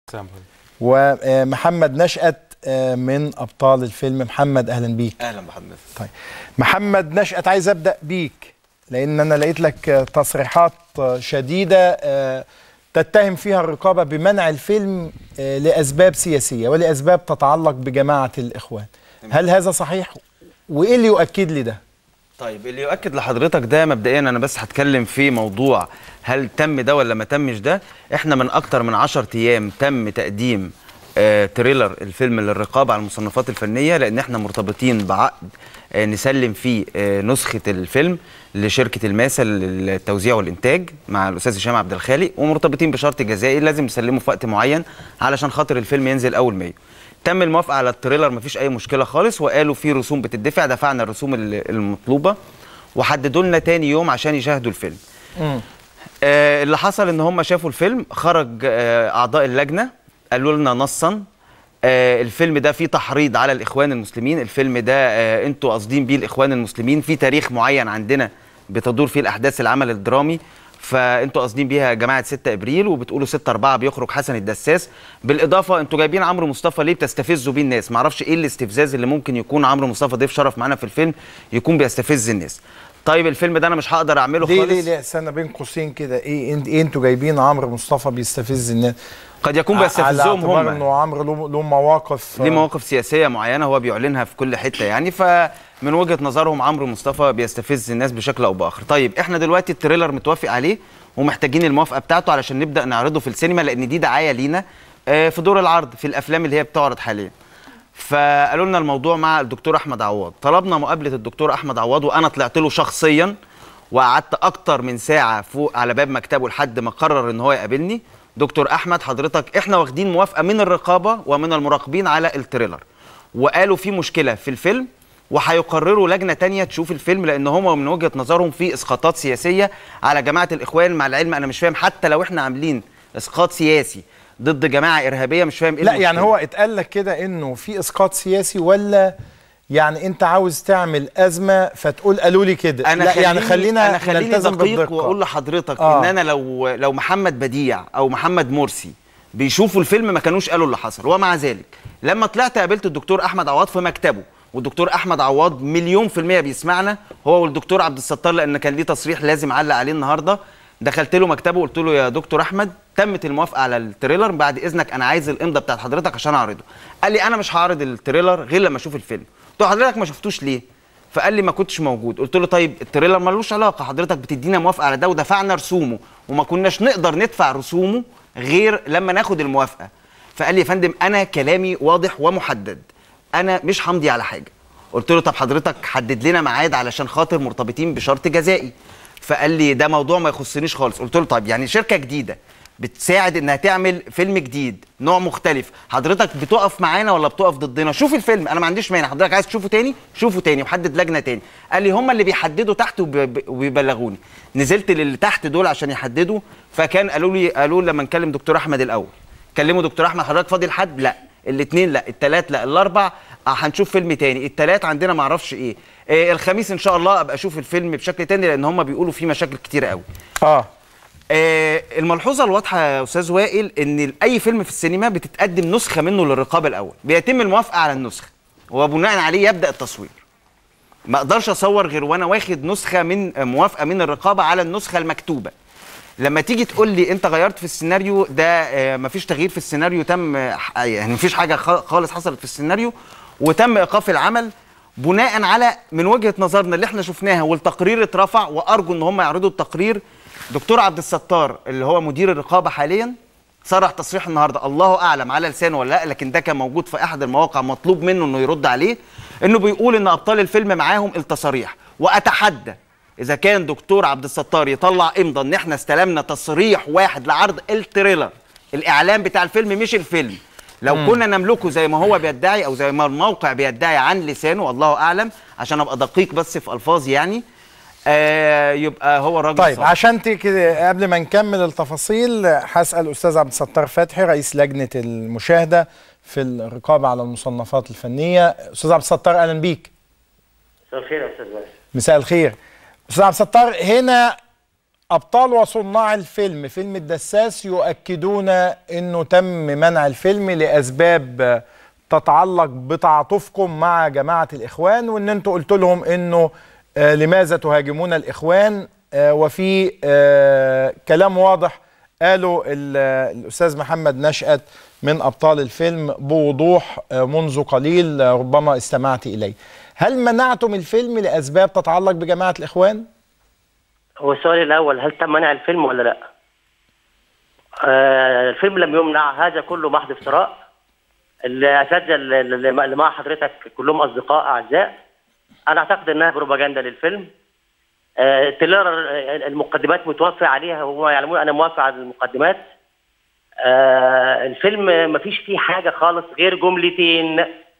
سامحوا ومحمد نشأت آه، من أبطال الفيلم محمد أهلا بيك اهلا بحضرتك طيب محمد نشأت عايز أبدأ بيك لأن أنا لقيت لك آه، تصريحات آه، شديدة آه، تتهم فيها الرقابة بمنع الفيلم آه، لأسباب سياسية ولأسباب تتعلق بجماعة الإخوان هل هذا صحيح؟ وإيه اللي يؤكد لي ده؟ طيب اللي يؤكد لحضرتك ده مبدئيا انا بس هتكلم في موضوع هل تم ده ولا ما تمش ده احنا من اكتر من 10 ايام تم تقديم آه تريلر الفيلم للرقابه على المصنفات الفنيه لان احنا مرتبطين بعقد آه نسلم فيه آه نسخه الفيلم لشركه الماسه للتوزيع والانتاج مع الاستاذ هشام عبد الخالق ومرتبطين بشرط جزائي لازم نسلمه في وقت معين علشان خاطر الفيلم ينزل اول مايو تم الموافقه على التريلر مفيش اي مشكله خالص وقالوا في رسوم بتدفع دفعنا الرسوم ال- المطلوبه وحددوا لنا تاني يوم عشان يشاهدوا الفيلم آه اللي حصل ان هم شافوا الفيلم خرج آه اعضاء اللجنه قالوا لنا نصا آه الفيلم ده فيه تحريض على الاخوان المسلمين الفيلم ده آه انتوا قاصدين بيه الاخوان المسلمين في تاريخ معين عندنا بتدور فيه الاحداث العمل الدرامي فانتوا قاصدين بيها جماعه 6 ابريل وبتقولوا 6 4 بيخرج حسن الدساس بالاضافه انتوا جايبين عمرو مصطفى ليه بتستفزوا بيه الناس معرفش ايه الاستفزاز اللي ممكن يكون عمرو مصطفى ضيف شرف معانا في الفيلم يكون بيستفز الناس طيب الفيلم ده انا مش هقدر اعمله ليه خالص ليه ليه استنى بين قوسين كده ايه انت إيه انتوا جايبين عمرو مصطفى بيستفز الناس قد يكون على بيستفزهم اعتبار هم انه عمرو له له مواقف ليه مواقف سياسيه معينه هو بيعلنها في كل حته يعني فمن وجهه نظرهم عمرو مصطفى بيستفز الناس بشكل او باخر طيب احنا دلوقتي التريلر متوافق عليه ومحتاجين الموافقه بتاعته علشان نبدا نعرضه في السينما لان دي دعايه لينا آه، في دور العرض في الافلام اللي هي بتعرض حاليا فقالوا لنا الموضوع مع الدكتور احمد عواد طلبنا مقابله الدكتور احمد عواد وانا طلعت له شخصيا وقعدت اكتر من ساعه فوق على باب مكتبه لحد ما قرر ان هو يقابلني دكتور احمد حضرتك احنا واخدين موافقه من الرقابه ومن المراقبين على التريلر وقالوا في مشكله في الفيلم وهيقرروا لجنه تانية تشوف الفيلم لان هم من وجهه نظرهم في اسقاطات سياسيه على جماعه الاخوان مع العلم انا مش فاهم حتى لو احنا عاملين اسقاط سياسي ضد جماعه ارهابيه مش فاهم ايه لا يعني المشكلة. هو اتقال لك كده انه في اسقاط سياسي ولا يعني انت عاوز تعمل ازمه فتقول قالوا لي كده انا لا خليني يعني خلينا انا خليني نلتزم دقيق بالدقة. واقول لحضرتك آه. ان انا لو لو محمد بديع او محمد مرسي بيشوفوا الفيلم ما كانوش قالوا اللي حصل ومع ذلك لما طلعت قابلت الدكتور احمد عواد في مكتبه والدكتور احمد عواد مليون في الميه بيسمعنا هو والدكتور عبد الستار لان كان ليه تصريح لازم اعلق عليه النهارده دخلت له مكتبه وقلت له يا دكتور احمد تمت الموافقه على التريلر بعد اذنك انا عايز الامضه بتاعت حضرتك عشان اعرضه قال لي انا مش هعرض التريلر غير لما اشوف الفيلم قلت له حضرتك ما شفتوش ليه فقال لي ما كنتش موجود قلت له طيب التريلر ملوش علاقه حضرتك بتدينا موافقه على ده ودفعنا رسومه وما كناش نقدر ندفع رسومه غير لما ناخد الموافقه فقال لي يا فندم انا كلامي واضح ومحدد انا مش همضي على حاجه قلت له طب حضرتك حدد لنا ميعاد علشان خاطر مرتبطين بشرط جزائي فقال لي ده موضوع ما يخصنيش خالص قلت له طيب يعني شركه جديده بتساعد انها تعمل فيلم جديد نوع مختلف حضرتك بتقف معانا ولا بتقف ضدنا شوف الفيلم انا ما عنديش مانع حضرتك عايز تشوفه تاني شوفه تاني وحدد لجنه تاني قال لي هم اللي بيحددوا تحت وب- وبيبلغوني نزلت للي تحت دول عشان يحددوا فكان قالوا لي قالوا لما نكلم دكتور احمد الاول كلموا دكتور احمد حضرتك فاضي لحد لا الاثنين لا الثلاث لا الاربع آه، هنشوف فيلم تاني الثلاث عندنا ما اعرفش ايه آه، الخميس ان شاء الله ابقى اشوف الفيلم بشكل تاني لان هم بيقولوا فيه مشاكل كتيره قوي اه آه، الملحوظه الواضحه يا استاذ وائل ان اي فيلم في السينما بتتقدم نسخه منه للرقابه الاول بيتم الموافقه على النسخه وبناء عليه يبدا التصوير ما اقدرش اصور غير وانا واخد نسخه من آه، موافقه من الرقابه على النسخه المكتوبه لما تيجي تقول لي انت غيرت في السيناريو ده آه، مفيش تغيير في السيناريو تم آه، ح- يعني مفيش حاجه خ- خالص حصلت في السيناريو وتم ايقاف العمل بناء على من وجهه نظرنا اللي احنا شفناها والتقرير اترفع وارجو ان هم يعرضوا التقرير دكتور عبد الستار اللي هو مدير الرقابه حاليا صرح تصريح النهارده الله اعلم على لسانه ولا لا لكن ده كان موجود في احد المواقع مطلوب منه انه يرد عليه انه بيقول ان ابطال الفيلم معاهم التصاريح واتحدى اذا كان دكتور عبد الستار يطلع امضى ان احنا استلمنا تصريح واحد لعرض التريلر الاعلان بتاع الفيلم مش الفيلم لو كنا نملكه زي ما هو بيدعي او زي ما الموقع بيدعي عن لسانه الله اعلم عشان ابقى دقيق بس في الفاظي يعني آه يبقى هو الراجل طيب صادق. عشان ت- كده قبل ما نكمل التفاصيل هسال استاذ عبد الستار فتحي رئيس لجنه المشاهده في الرقابه على المصنفات الفنيه استاذ عبد الستار اهلا بيك مساء الخير يا استاذ باسم مساء الخير استاذ عبد الستار هنا ابطال وصناع الفيلم فيلم الدساس يؤكدون انه تم منع الفيلم لاسباب تتعلق بتعاطفكم مع جماعه الاخوان وان انتوا قلت لهم انه آه لماذا تهاجمون الاخوان آه وفي آه كلام واضح قاله الاستاذ محمد نشأت من ابطال الفيلم بوضوح منذ قليل ربما استمعت اليه هل منعتم الفيلم لاسباب تتعلق بجماعه الاخوان هو السؤال الاول هل تم منع الفيلم ولا لا آه الفيلم لم يمنع هذا كله محض افتراء الاساتذه اللي مع حضرتك كلهم اصدقاء اعزاء انا اعتقد انها بروباجندا للفيلم آه تلر المقدمات متوفى عليها وهم يعلمون انا موافق على المقدمات آه الفيلم ما فيش فيه حاجه خالص غير جملتين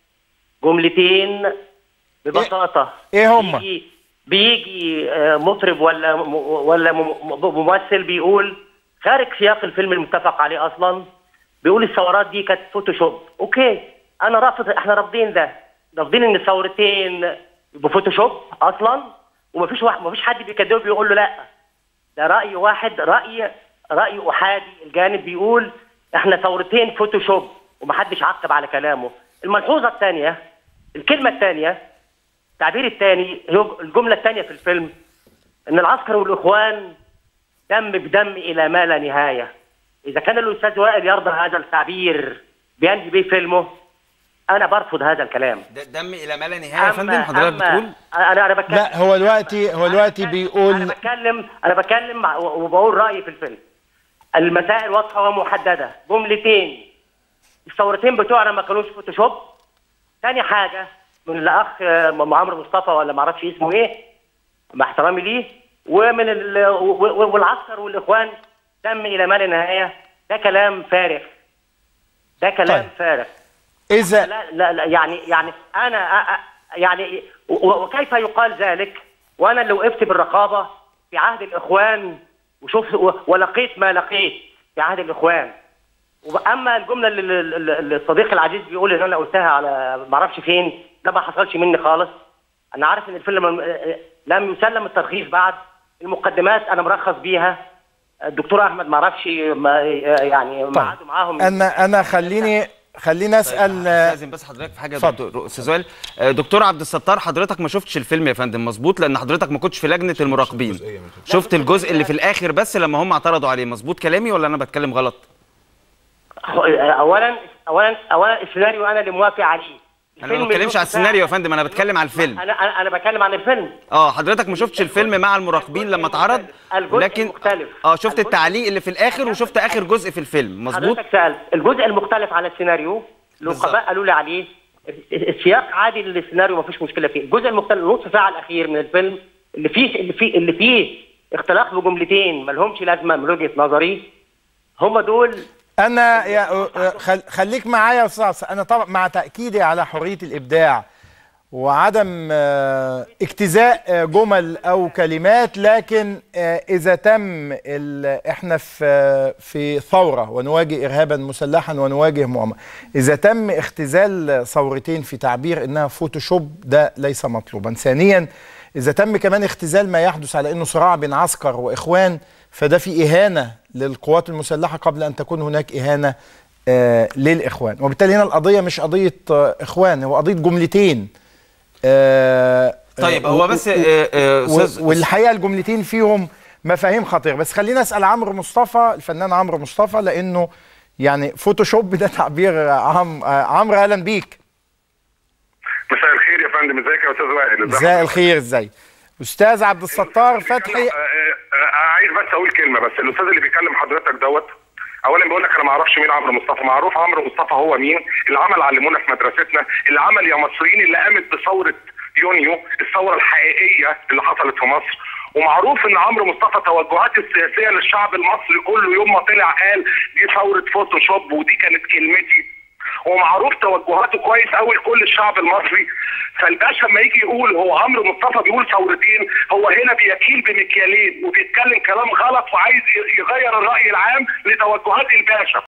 جملتين ببساطه ايه هم بيجي, بيجي آه مطرب ولا ولا ممثل بيقول خارج سياق الفيلم المتفق عليه اصلا بيقول الثورات دي كانت فوتوشوب اوكي انا رافض احنا رافضين ده رافضين ان الثورتين بفوتوشوب اصلا ومفيش واحد مفيش حد بيكذبه بيقول له لا ده راي واحد راي راي احادي الجانب بيقول احنا ثورتين فوتوشوب ومحدش عقب على كلامه الملحوظه الثانيه الكلمه الثانيه التعبير الثاني الجمله الثانيه في الفيلم ان العسكر والاخوان دم بدم الى ما لا نهايه اذا كان الاستاذ وائل يرضى هذا التعبير بينهي بيه فيلمه انا برفض هذا الكلام دم الى ما لا نهايه يا فندم حضرتك بتقول انا انا بتكلم لا هو دلوقتي هو دلوقتي بيقول انا بتكلم انا بتكلم وبقول رايي في الفيلم المسائل واضحه ومحدده جملتين الثورتين بتوعنا ما كانوش فوتوشوب ثاني حاجه من الاخ عمرو مصطفى ولا ما اعرفش اسمه ايه مع احترامي ليه ومن والعسكر والاخوان دم الى ما لا نهايه ده كلام فارغ ده كلام طيب. فارغ اذا لا لا, لا يعني يعني انا يعني وكيف يقال ذلك وانا اللي وقفت بالرقابه في عهد الاخوان وشوف ولقيت ما لقيت في عهد الاخوان واما الجمله اللي الصديق العزيز بيقول ان انا قلتها على ما اعرفش فين ده ما حصلش مني خالص انا عارف ان الفيلم لم يسلم الترخيص بعد المقدمات انا مرخص بيها الدكتور احمد ما اعرفش يعني طيب. معاده معاهم انا انا خليني خليني اسال لازم بس حضرتك في حاجه دكتور استاذ وائل دكتور عبد الستار حضرتك ما شفتش الفيلم يا فندم مظبوط لان حضرتك ما كنتش في لجنه المراقبين شفت الجزء اللي في الاخر بس لما هم اعترضوا عليه مظبوط كلامي ولا انا بتكلم غلط اولا اولا اولا السيناريو انا اللي موافق عليه انا ما بتكلمش على السيناريو يا فندم انا بتكلم على الفيلم انا انا انا بتكلم عن الفيلم اه حضرتك ما شفتش الفيلم مع المراقبين لما اتعرض الجزء لكن مختلف اه شفت التعليق اللي في الاخر وشفت اخر جزء في الفيلم مظبوط حضرتك سالت الجزء المختلف على السيناريو النقباء قالوا لي عليه السياق عادي للسيناريو ما فيش مشكله فيه الجزء المختلف النص ساعه الاخير من الفيلم اللي فيه اللي فيه اللي فيه اختلاف بجملتين ما لهمش لازمه من وجهه نظري هم دول انا يا خل خليك معايا يا استاذ انا طبعا مع تاكيدي على حريه الابداع وعدم اجتزاء جمل او كلمات لكن اذا تم احنا في في ثوره ونواجه ارهابا مسلحا ونواجه مؤامره اذا تم اختزال ثورتين في تعبير انها فوتوشوب ده ليس مطلوبا ثانيا اذا تم كمان اختزال ما يحدث على انه صراع بين عسكر واخوان فده في اهانه للقوات المسلحه قبل ان تكون هناك اهانه آه للاخوان وبالتالي هنا القضيه مش قضيه آه اخوان هو قضيه جملتين آه طيب هو بس استاذ والحقيقه الجملتين فيهم مفاهيم خطيره بس خلينا اسال عمرو مصطفى الفنان عمرو مصطفى لانه يعني فوتوشوب ده تعبير عم عمرو اهلا بيك مساء الخير يا فندم ازيك يا استاذ وائل مساء الخير ازاي استاذ عبد الستار فتحي عايز بس اقول كلمه بس الاستاذ اللي بيكلم حضرتك دوت اولا بيقول لك انا ما اعرفش مين عمرو مصطفى معروف عمرو مصطفى هو مين اللي عمل علمونا في مدرستنا اللي عمل يا مصريين اللي قامت بثوره يونيو الثوره الحقيقيه اللي حصلت في مصر ومعروف ان عمرو مصطفى توجهاته السياسيه للشعب المصري كله يوم ما طلع قال دي ثوره فوتوشوب ودي كانت كلمتي ومعروف توجهاته كويس قوي لكل الشعب المصري فالباشا لما يجي يقول هو عمرو مصطفى بيقول ثورتين هو هنا بيكيل بمكيالين وبيتكلم كلام غلط وعايز يغير الراي العام لتوجهات الباشا